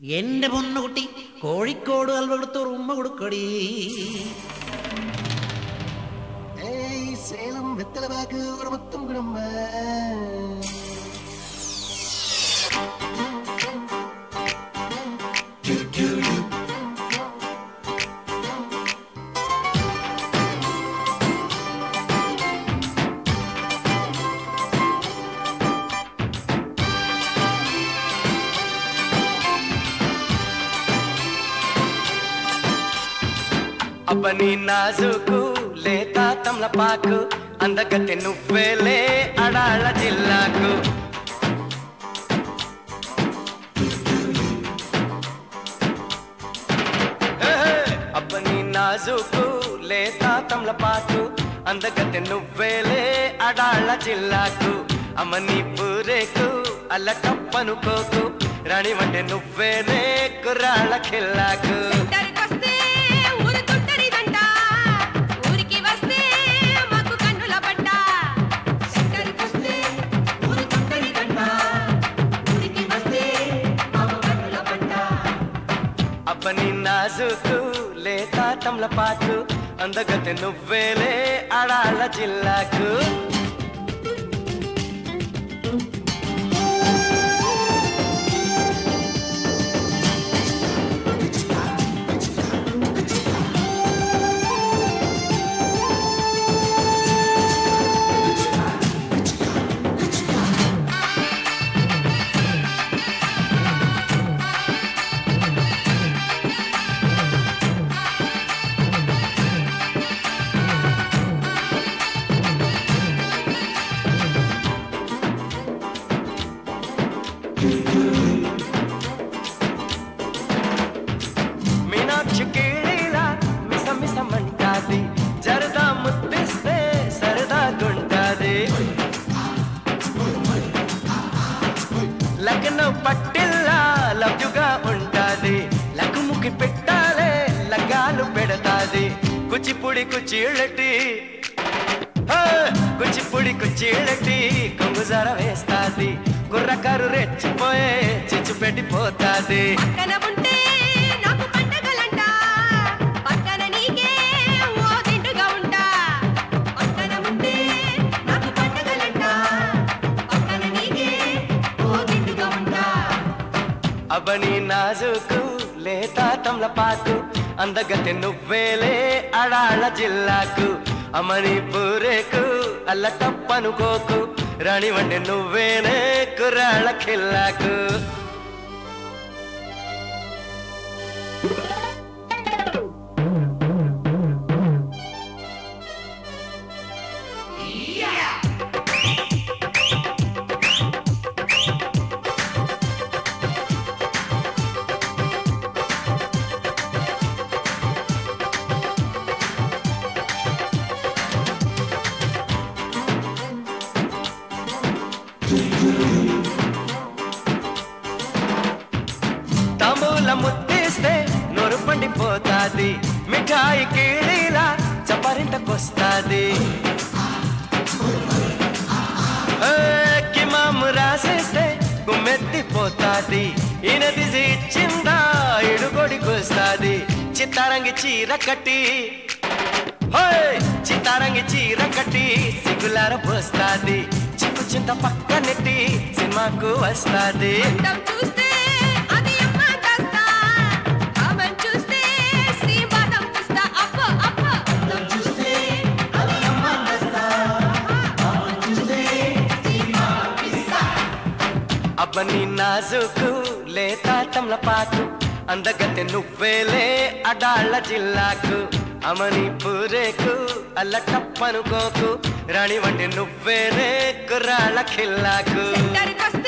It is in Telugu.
എന്റെ പൊന്നുകുട്ടി കോഴിക്കോട് അൽവ കൊടുത്തൊരു ഉമ്മ കൊടുക്കടി ഏയ് സേലം വെത്തലവാക്ക് ഒരു മുത്തും കുടുംബ అబ్బని నాజుకు లేత తమలపాకు అందగత్తె నువ్వేలే అడాళ్ళ జిల్లాకు ఏహే! అబ్బని నాజుకు లేత తమలపాకు అందగత్తె నువ్వేలే అడాళ్ళ జిల్లాకు అమ్మని పూరేకు అల్ల కప్పనుకోకు రాణి వంటే నువ్వేనే కుర్రాళ్ళ ఖిల్లాకు సెంటర్కొస్తే ఊరు తుంటరిదంట. ఊరికి వస్తే మాకు కన్నుల పడ్డ. సెంటర్కొస్తే ఊరు తుంటరిదంట. ఊరికి వస్తే మాకు కన్నుల పడ్డ. అబ్బని నాజుకు లేత తమలపాకు అందగత్తె నువ్వేలే అడాళ్ళ జిల్లాకు మీనాక్షి కీళీలా మిస మిసమంటాది జరదా ముద్దిస్తే సరదా గుంటాది లగ్నం పట్టిల్లా లవ్యుగా ఉంటాది లకుముకి పెట్టాలే లగ్గాలు పెడతాది కుచిపుడి కుచీళ్ళటి హే! కుచిపుడి కుచీళ్ళటి కొంగుజార వేస్తాది కుర్రకారు రెచ్చిపోయే చిచ్చు పెట్టిపోతాది పక్కన ఉంటే నాకు పండగలంట. పక్కన నీకే ఓ దిండుగా ఉంటా. పక్కన ఉంటే నాకు పండగలంట. పక్కన నీకే ఓ దిండుగా ఉంటా. అబ్బని నాజుకు లేత తమలపాకు అందగత్తె నువ్వేలే అడాళ్ళ జిల్లాకు అమని పూరేకు అల్ల తప్పనుకోకు రాణి వండి నువ్వేనే కుర్రాళ్ళ ఖిల్లాకు తాంబూల ముద్దిస్తే నోరు పండిపోతాది మిఠాయి కీళీలా చపరింతకొస్తాది ఏ, కిమాము రాసేస్తే గుమ్మెత్తిపోతాది ఈయనది ఇచ్చిందా ఇడుగొడికొస్తాది చిత్తారంగి చీర కట్టి హోయ్! చిత్తారంగి చీర కట్టి సిగ్గులార పోస్తాది చిక్కు చింత పక్కనెట్టి సినిమాకు వస్తాది అందం చూస్తే అది అమ్మ కాస్తా. కామం చూస్తే శ్రీపాదం పుస్తా. అప్పో, అప్పో. అందం చూస్తే అది అమ్మ కాస్తా. కామం చూస్తే శ్రీపాదం పిస్తా. అబ్బని నాజుకు లేత తమలపాకు అందగత్తె నువ్వేలే అడాళ్ళ జిల్లాకు అమని పూరేకు అల్ల టప్పనుకోకు రాణి వంటి నువ్వేనే కుర్రాళ్ళ ఖిల్లాకు సెంటర్కొస్తే